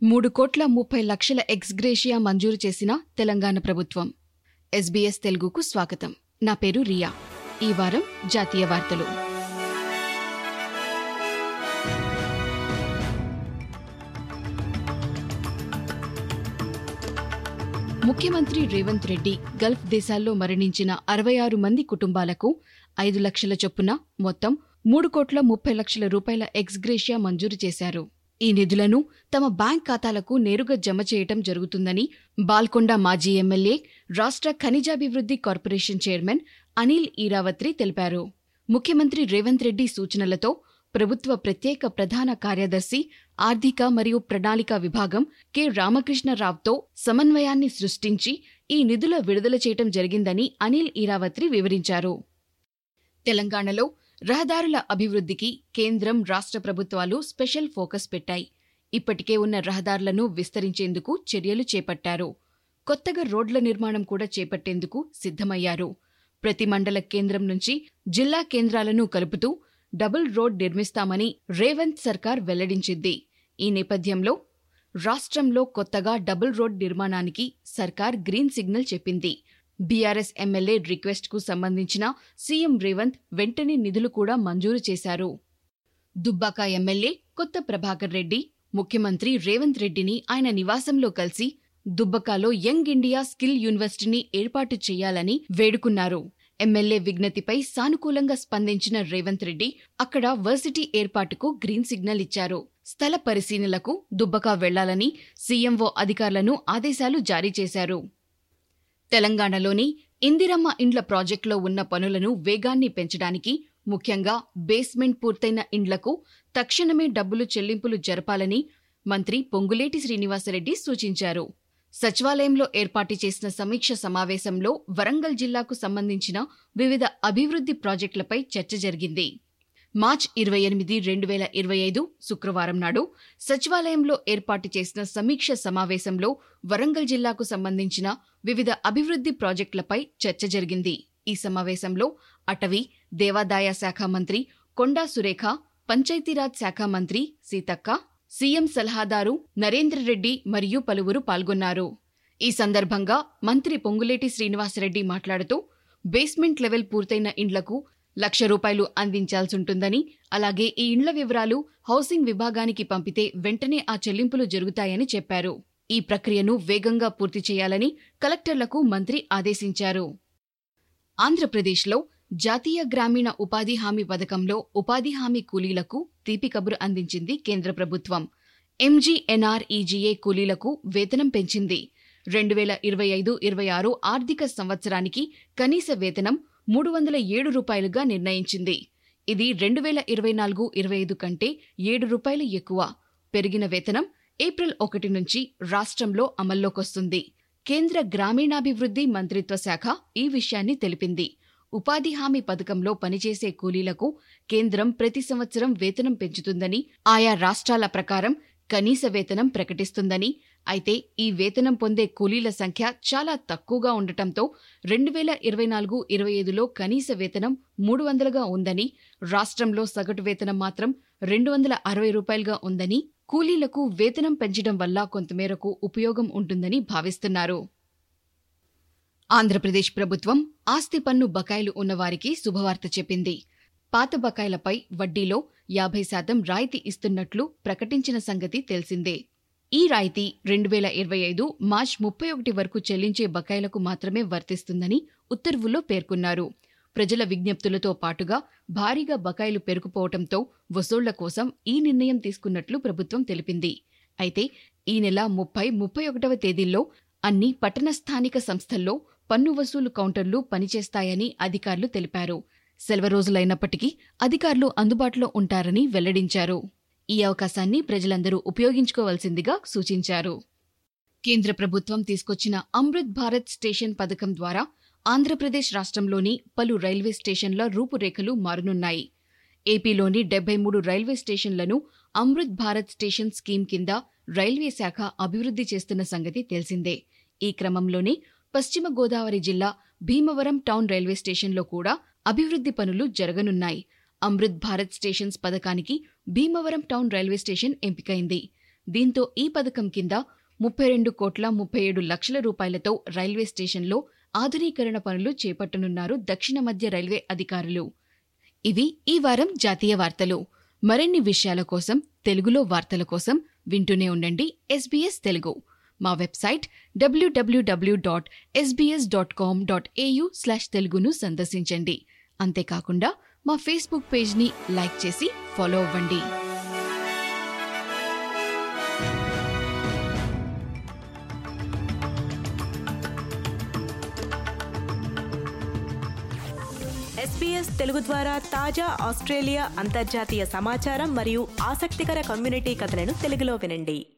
మూడు కోట్ల ముప్పై లక్షల ఎక్స్గ్రేషియా మంజూరు చేసిన తెలంగాణ ప్రభుత్వం ఎస్బీఎస్ తెలుగుకు స్వాగతం నా పేరు రియా ఈ వారం జాతీయ వార్తలు ముఖ్యమంత్రి రేవంత్ రెడ్డి గల్ఫ్ దేశాల్లో మరణించిన అరవై ఆరు మంది కుటుంబాలకు ఐదు లక్షల చొప్పున మొత్తం మూడు కోట్ల ముప్పై లక్షల రూపాయల ఎక్స్గ్రేషియా మంజూరు చేశారు ఈ నిధులను తమ బ్యాంక్ ఖాతాలకు నేరుగా జమ చేయటం జరుగుతుందని బాల్కొండ మాజీ ఎమ్మెల్యే రాష్ట్ర ఖనిజాభివృద్ధి కార్పొరేషన్ చైర్మన్ అనిల్ ఈరావత్రి తెలిపారు ముఖ్యమంత్రి రేవంత్ రెడ్డి సూచనలతో ప్రభుత్వ ప్రత్యేక ప్రధాన కార్యదర్శి ఆర్థిక మరియు ప్రణాళిక విభాగం కె రామకృష్ణరావుతో సమన్వయాన్ని సృష్టించి ఈ నిధుల విడుదల చేయటం జరిగిందని అనిల్ ఈరావత్రి వివరించారు తెలంగాణలో రహదారుల అభివృద్ధికి కేంద్రం రాష్ట్ర ప్రభుత్వాలు స్పెషల్ ఫోకస్ పెట్టాయి ఇప్పటికే ఉన్న రహదారులను విస్తరించేందుకు చర్యలు చేపట్టారు కొత్తగా రోడ్ల నిర్మాణం కూడా చేపట్టేందుకు సిద్ధమయ్యారు ప్రతి మండల కేంద్రం నుంచి జిల్లా కేంద్రాలను కలుపుతూ డబుల్ రోడ్ నిర్మిస్తామని రేవంత్ సర్కార్ వెల్లడించింది ఈ నేపథ్యంలో రాష్ట్రంలో కొత్తగా డబుల్ రోడ్ నిర్మాణానికి సర్కార్ గ్రీన్ సిగ్నల్ చెప్పింది బీఆర్ఎస్ ఎమ్మెల్యే రిక్వెస్ట్కు సంబంధించిన సీఎం రేవంత్ వెంటనే నిధులు కూడా మంజూరు చేశారు దుబ్బాక ఎమ్మెల్యే కొత్త ప్రభాకర్ రెడ్డి ముఖ్యమంత్రి రేవంత్ రెడ్డిని ఆయన నివాసంలో కలిసి దుబ్బకాలో యంగ్ ఇండియా స్కిల్ యూనివర్సిటీని ఏర్పాటు చేయాలని వేడుకున్నారు ఎమ్మెల్యే విజ్ఞతిపై సానుకూలంగా స్పందించిన రేవంత్ రెడ్డి అక్కడ వర్సిటీ ఏర్పాటుకు గ్రీన్ సిగ్నల్ ఇచ్చారు స్థల పరిశీలనలకు దుబ్బక వెళ్లాలని సీఎంఓ అధికారులను ఆదేశాలు జారీ చేశారు తెలంగాణలోని ఇందిరమ్మ ఇండ్ల ప్రాజెక్టులో ఉన్న పనులను వేగాన్ని పెంచడానికి ముఖ్యంగా బేస్మెంట్ పూర్తయిన ఇండ్లకు తక్షణమే డబ్బులు చెల్లింపులు జరపాలని మంత్రి పొంగులేటి శ్రీనివాసరెడ్డి సూచించారు సచివాలయంలో ఏర్పాటు చేసిన సమీక్ష సమావేశంలో వరంగల్ జిల్లాకు సంబంధించిన వివిధ అభివృద్ధి ప్రాజెక్టులపై చర్చ జరిగింది మార్చ్ ఇరవై ఎనిమిది రెండు వేల ఇరవై ఐదు శుక్రవారం నాడు సచివాలయంలో ఏర్పాటు చేసిన సమీక్ష సమావేశంలో వరంగల్ జిల్లాకు సంబంధించిన వివిధ అభివృద్ధి ప్రాజెక్టులపై చర్చ జరిగింది ఈ సమావేశంలో అటవీ దేవాదాయ శాఖ మంత్రి కొండా సురేఖ పంచాయతీరాజ్ శాఖ మంత్రి సీతక్క సీఎం సలహాదారు నరేంద్ర రెడ్డి మరియు పలువురు పాల్గొన్నారు ఈ సందర్భంగా మంత్రి పొంగులేటి శ్రీనివాసరెడ్డి మాట్లాడుతూ బేస్మెంట్ లెవెల్ పూర్తయిన ఇండ్లకు లక్ష రూపాయలు అందించాల్సుంటుందని అలాగే ఈ ఇండ్ల వివరాలు హౌసింగ్ విభాగానికి పంపితే వెంటనే ఆ చెల్లింపులు జరుగుతాయని చెప్పారు ఈ ప్రక్రియను వేగంగా పూర్తి చేయాలని కలెక్టర్లకు మంత్రి ఆదేశించారు ఆంధ్రప్రదేశ్లో జాతీయ గ్రామీణ ఉపాధి హామీ పథకంలో ఉపాధి హామీ కూలీలకు తీపి కబురు అందించింది కేంద్ర ప్రభుత్వం ఎంజీఎన్ఆర్ఈజీఏ కూలీలకు వేతనం పెంచింది రెండు వేల ఇరవై ఐదు ఇరవై ఆరు ఆర్థిక సంవత్సరానికి కనీస వేతనం మూడు వందల ఏడు రూపాయలుగా నిర్ణయించింది ఇది రెండు వేల ఇరవై నాలుగు ఇరవై ఐదు కంటే ఏడు రూపాయలు ఎక్కువ పెరిగిన వేతనం ఏప్రిల్ ఒకటి నుంచి రాష్ట్రంలో అమల్లోకొస్తుంది కేంద్ర గ్రామీణాభివృద్ధి మంత్రిత్వ శాఖ ఈ విషయాన్ని తెలిపింది ఉపాధి హామీ పథకంలో పనిచేసే కూలీలకు కేంద్రం ప్రతి సంవత్సరం వేతనం పెంచుతుందని ఆయా రాష్ట్రాల ప్రకారం కనీస వేతనం ప్రకటిస్తుందని అయితే ఈ వేతనం పొందే కూలీల సంఖ్య చాలా తక్కువగా ఉండటంతో రెండు వేల ఇరవై నాలుగు ఇరవై ఐదులో కనీస వేతనం మూడు వందలుగా ఉందని రాష్ట్రంలో సగటు వేతనం మాత్రం రెండు వందల అరవై రూపాయలుగా ఉందని కూలీలకు వేతనం పెంచడం వల్ల కొంతమేరకు ఉపయోగం ఉంటుందని భావిస్తున్నారు ఆంధ్రప్రదేశ్ ప్రభుత్వం ఆస్తి పన్ను బకాయిలు ఉన్నవారికి శుభవార్త చెప్పింది పాత బకాయిలపై వడ్డీలో యాభై శాతం రాయితీ ఇస్తున్నట్లు ప్రకటించిన సంగతి తెలిసిందే ఈ రాయితీ రెండు వేల ఇరవై ఐదు మార్చ్ ముప్పై ఒకటి వరకు చెల్లించే బకాయిలకు మాత్రమే వర్తిస్తుందని ఉత్తర్వుల్లో పేర్కొన్నారు ప్రజల విజ్ఞప్తులతో పాటుగా భారీగా బకాయిలు పెరుగుపోవడంతో వసూళ్ల కోసం ఈ నిర్ణయం తీసుకున్నట్లు ప్రభుత్వం తెలిపింది అయితే ఈ నెల ముప్పై ముప్పై ఒకటవ తేదీల్లో అన్ని పట్టణ స్థానిక సంస్థల్లో పన్ను వసూలు కౌంటర్లు పనిచేస్తాయని అధికారులు తెలిపారు సెలవు రోజులైనప్పటికీ అధికారులు అందుబాటులో ఉంటారని వెల్లడించారు ఈ అవకాశాన్ని ప్రజలందరూ ఉపయోగించుకోవాల్సిందిగా సూచించారు కేంద్ర ప్రభుత్వం తీసుకొచ్చిన అమృత్ భారత్ స్టేషన్ పథకం ద్వారా ఆంధ్రప్రదేశ్ రాష్ట్రంలోని పలు రైల్వే స్టేషన్ల రూపురేఖలు మారనున్నాయి ఏపీలోని డెబ్బై మూడు రైల్వే స్టేషన్లను అమృత్ భారత్ స్టేషన్ స్కీమ్ కింద రైల్వే శాఖ అభివృద్ధి చేస్తున్న సంగతి తెలిసిందే ఈ క్రమంలోనే పశ్చిమ గోదావరి జిల్లా భీమవరం టౌన్ రైల్వే స్టేషన్లో కూడా అభివృద్ధి పనులు జరగనున్నాయి అమృత్ భారత్ స్టేషన్స్ పథకానికి భీమవరం టౌన్ రైల్వే స్టేషన్ ఎంపికైంది దీంతో ఈ పథకం కింద ముప్పై రెండు కోట్ల ముప్పై ఏడు లక్షల రూపాయలతో రైల్వే స్టేషన్లో ఆధునీకరణ పనులు చేపట్టనున్నారు దక్షిణ మధ్య రైల్వే అధికారులు ఇవి ఈ వారం జాతీయ వార్తలు మరిన్ని విషయాల కోసం తెలుగులో వార్తల కోసం వింటూనే ఉండండి ఎస్బీఎస్ తెలుగు మా website WWW dot SBS dot com dot AU slash తెలుగును సందర్శించండి అంతేకాకుండా మా ఫేస్బుక్ పేజ్ని లైక్ చేసి ఫాలో అవ్వండి ఎస్పీఎస్ తెలుగు ద్వారా తాజా ఆస్ట్రేలియా అంతర్జాతీయ సమాచారం మరియు ఆసక్తికర కమ్యూనిటీ కథలను తెలుగులో వినండి